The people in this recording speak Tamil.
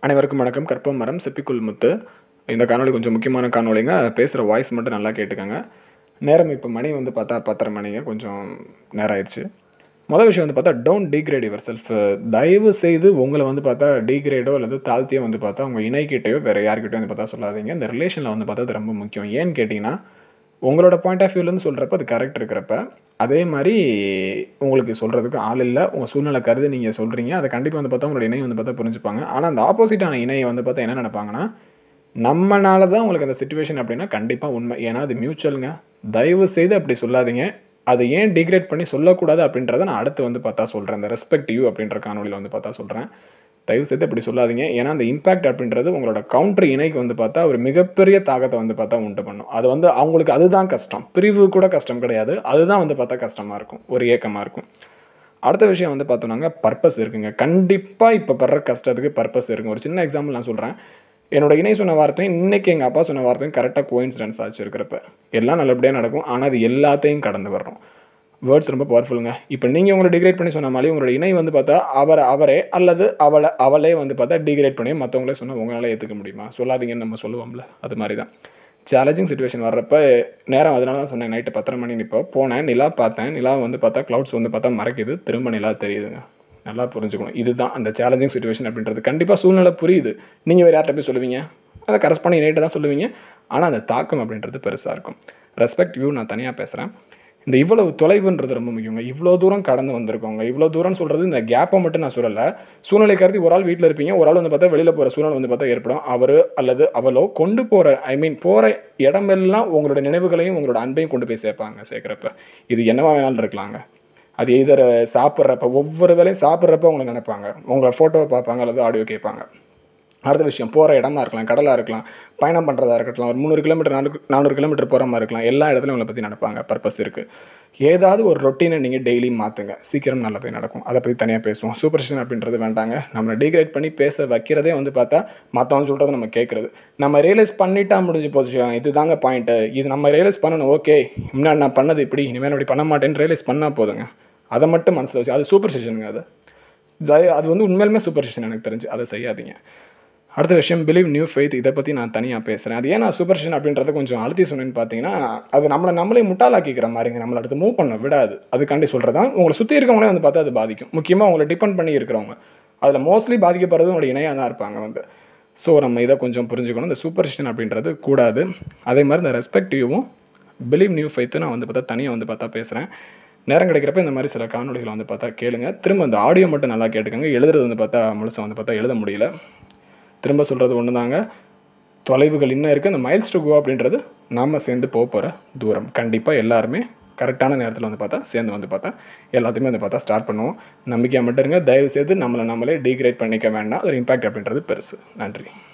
அனைவருக்கும் வணக்கம் கற்பம் மரம் சிப்பிக்குள் முத்து இந்த காணொளி கொஞ்சம் முக்கியமான காணொளிங்க பேசுகிற வாய்ஸ் மட்டும் நல்லா கேட்டுக்கோங்க நேரம் இப்போ மணி வந்து பார்த்தா பத்தரை மணிங்க கொஞ்சம் நேரம் ஆயிடுச்சு மொதல் விஷயம் வந்து பார்த்தா டோன்ட் டீக்ரேட் யுவர் செல்ஃப் தயவு செய்து உங்களை வந்து பார்த்தா டீக்ரேடோ அல்லது தாழ்த்தியோ வந்து பார்த்தா உங்கள் இணைக்கிட்டேயோ வேறு யார்கிட்டயோ வந்து பார்த்தா சொல்லாதீங்க இந்த ரிலேஷனில் வந்து பார்த்தா அது ரொம்ப முக்கியம் ஏன்னு கேட்டிங்கன்னா உங்களோட பாயிண்ட் ஆஃப் வியூலேருந்து சொல்கிறப்ப அது கரெக்ட் இருக்கிறப்ப அதே மாதிரி உங்களுக்கு சொல்கிறதுக்கு ஆள் இல்லை உங்கள் சூழ்நிலை கருதி நீங்கள் சொல்கிறீங்க அதை கண்டிப்பாக வந்து பார்த்தா உங்களோட இணை வந்து பார்த்தா புரிஞ்சுப்பாங்க ஆனால் அந்த ஆப்போசிட்டான இணையை வந்து பார்த்தா என்ன நினைப்பாங்கன்னா நம்மனால தான் உங்களுக்கு அந்த சுச்சுவேஷன் அப்படின்னா கண்டிப்பாக உண்மை ஏன்னா அது மியூச்சுவலுங்க தயவு செய்து அப்படி சொல்லாதீங்க அதை ஏன் டிகிரேட் பண்ணி சொல்லக்கூடாது அப்படின்றத நான் அடுத்து வந்து பார்த்தா சொல்கிறேன் இந்த ரெஸ்பெக்ட் யூ அப்படின்ற காணொலியில் வந்து பார்த்தா சொல்கிறேன் தயவு செய்து அப்படி சொல்லாதீங்க ஏன்னா அந்த இம்பாக்ட் அப்படின்றது உங்களோட கவுண்டர் இணைக்கு வந்து பார்த்தா ஒரு மிகப்பெரிய தாக்கத்தை வந்து பார்த்தா உண்டு பண்ணும் அது வந்து அவங்களுக்கு அதுதான் கஷ்டம் பிரிவு கூட கஷ்டம் கிடையாது அதுதான் வந்து பார்த்தா கஷ்டமாக இருக்கும் ஒரு ஏக்கமாக இருக்கும் அடுத்த விஷயம் வந்து பார்த்தோம்னாங்க பர்பஸ் இருக்குங்க கண்டிப்பாக இப்போ படுற கஷ்டத்துக்கு பர்பஸ் இருக்குங்க ஒரு சின்ன எக்ஸாம்பிள் நான் சொல்கிறேன் என்னோட இணை சொன்ன வார்த்தையும் இன்னைக்கு எங்கள் அப்பா சொன்ன வார்த்தையும் கரெக்டாக கோயின்சிடன்ஸ் ஆச்சு இருக்கிறப்ப எல்லாம் நல்லபடியாக நடக்கும் ஆனால் அது எல்லாத்தையும் கடந்து வர்றோம் வேர்ட்ஸ் ரொம்ப பவர்ஃபுல்லுங்க இப்போ நீங்கள் உங்களை டிகிரேட் பண்ணி சொன்ன மாதிரி உங்களோட இணை வந்து பார்த்தா அவரை அவரே அல்லது அவளை அவளே வந்து பார்த்தா டிகிரேட் பண்ணி மற்றவங்களே சொன்னால் உங்களால் ஏற்றுக்க முடியுமா சொல்லாதீங்கன்னு நம்ம சொல்லுவோம்ல அது மாதிரி தான் சேலஞ்சிங் சுச்சுவேஷன் வர்றப்ப நேரம் அதனால தான் சொன்னேன் நைட்டு பத்தரை மணி இப்போ போனேன் நிலா பார்த்தேன் நிலா வந்து பார்த்தா க்ளவுட்ஸ் வந்து பார்த்தா மறைக்குது திரும்ப நிலா தெரியுதுங்க நல்லா புரிஞ்சுக்கணும் இதுதான் அந்த சேலஞ்சிங் சுச்சுவேஷன் அப்படின்றது கண்டிப்பாக சூழ்நிலை புரியுது நீங்கள் வேறு யார்கிட்ட போய் சொல்லுவீங்க அதை கரஸ்பாண்டிங் நைட்டு தான் சொல்லுவீங்க ஆனால் அந்த தாக்கம் அப்படின்றது பெருசாக இருக்கும் ரெஸ்பெக்ட் வியூ நான் தனியாக பேசுகிறேன் இந்த இவ்வளவு தொலைவுன்றது ரொம்ப முக்கியங்க இவ்வளோ தூரம் கடந்து வந்திருக்கோங்க இவ்வளோ தூரம் சொல்கிறது இந்த கேப்பை மட்டும் நான் சொல்லலை சூழ்நிலை கருதி ஒரு ஆள் வீட்டில் இருப்பீங்க ஒரு ஆள் வந்து பார்த்தா வெளியில் போகிற சூழ்நிலை வந்து பார்த்தா ஏற்படும் அவர் அல்லது அவளோ கொண்டு போகிற ஐ மீன் போகிற இடமெல்லாம் உங்களோட நினைவுகளையும் உங்களோட அன்பையும் கொண்டு போய் சேர்ப்பாங்க சேர்க்குறப்ப இது என்னவா வேணாலும் இருக்கலாங்க அது எதிர சாப்பிட்றப்ப ஒவ்வொரு வேலையும் சாப்பிட்றப்ப உங்களை நினைப்பாங்க உங்களை ஃபோட்டோவை பார்ப்பாங்க அல்லது ஆடியோ கேட்பாங்க அடுத்த விஷயம் போகிற இடமா இருக்கலாம் கடலாக இருக்கலாம் பயணம் பண்ணுறதா இருக்கட்டும் ஒரு முந்நூறு கிலோமீட்டர் நானூறு நானூறு கிலோமீட்டர் போகிற மாதிரி இருக்கலாம் எல்லா இடத்துலையும் உங்களை பற்றி நினைப்பாங்க பர்பஸ் இருக்குது ஏதாவது ஒரு ரொட்டீனை நீங்கள் டெய்லி மாற்றுங்க சீக்கிரம் நல்லதே நடக்கும் அதை பற்றி தனியாக பேசுவோம் சூப்பர்ஸ்டிஷன் அப்படின்றது வேண்டாங்க நம்மளை டிகிரேட் பண்ணி பேச வைக்கிறதே வந்து பார்த்தா மற்றவங்க சொல்கிறத நம்ம கேட்குறது நம்ம ரியலைஸ் பண்ணிட்டா முடிஞ்சு போச்சு இது தாங்க பாயிண்ட்டு இது நம்ம ரியலைஸ் பண்ணணும் ஓகே முன்னாடி நான் பண்ணது இப்படி இனிமேல் அப்படி பண்ண மாட்டேன்னு ரியலைஸ் பண்ணால் போதுங்க அதை மட்டும் மனசில் வச்சு அது சூப்பர் ஸ்டிஷனுங்க அது ஜய- அது வந்து உண்மையிலுமே சூப்பர் ஸ்டிஷன் எனக்கு தெரிஞ்சு அதை செய்யாதீங்க அடுத்த விஷயம் பிலீவ் நியூ ஃபெய்த் இதை பற்றி நான் தனியாக பேசுகிறேன் அது ஏன் நான் சூப்பர்ஷன் அப்படின்றத கொஞ்சம் அழுத்தி சொன்னேன்னு பார்த்தீங்கன்னா அது நம்மளை நம்மளே முட்டாளாக்கிக்கிற மாதிரிங்க நம்மளை அடுத்து மூவ் பண்ண விடாது அதுக்காண்டி சொல்கிறது தான் உங்களை சுற்றி இருக்கவங்களே வந்து பார்த்தா அது பாதிக்கும் முக்கியமாக உங்களை டிபெண்ட் பண்ணி இருக்கிறவங்க அதில் மோஸ்ட்லி பாதிக்கப்படுறது உங்களோட இணையாக தான் இருப்பாங்க வந்து ஸோ நம்ம இதை கொஞ்சம் புரிஞ்சுக்கணும் இந்த சூப்பர்ஸ்டிஷன் அப்படின்றது கூடாது அதே மாதிரி இந்த ரெஸ்பெக்டிவும் பிலீவ் நியூ ஃபெய்த்து நான் வந்து பார்த்தா தனியாக வந்து பார்த்தா பேசுகிறேன் நேரம் கிடைக்கிறப்ப இந்த மாதிரி சில காணொலிகளை வந்து பார்த்தா கேளுங்க திரும்ப இந்த ஆடியோ மட்டும் நல்லா கேட்டுக்கோங்க எழுதுறது வந்து பார்த்தா முழுசாக வந்து பார்த்தா எழுத முடியல திரும்ப சொல்கிறது ஒன்று தாங்க தொலைவுகள் இன்னும் இருக்குது அந்த மைல்ஸ் டு கோ அப்படின்றது நாம் சேர்ந்து போக போகிற தூரம் கண்டிப்பாக எல்லாருமே கரெக்டான நேரத்தில் வந்து பார்த்தா சேர்ந்து வந்து பார்த்தா எல்லாத்தையுமே வந்து பார்த்தா ஸ்டார்ட் பண்ணுவோம் நம்பிக்கையாக மட்டும் இருங்க தயவு செய்து நம்மளை நம்மளே டீக்ரேட் பண்ணிக்க வேண்டாம் ஒரு இம்பாக்ட் அப்படின்றது பெருசு நன்றி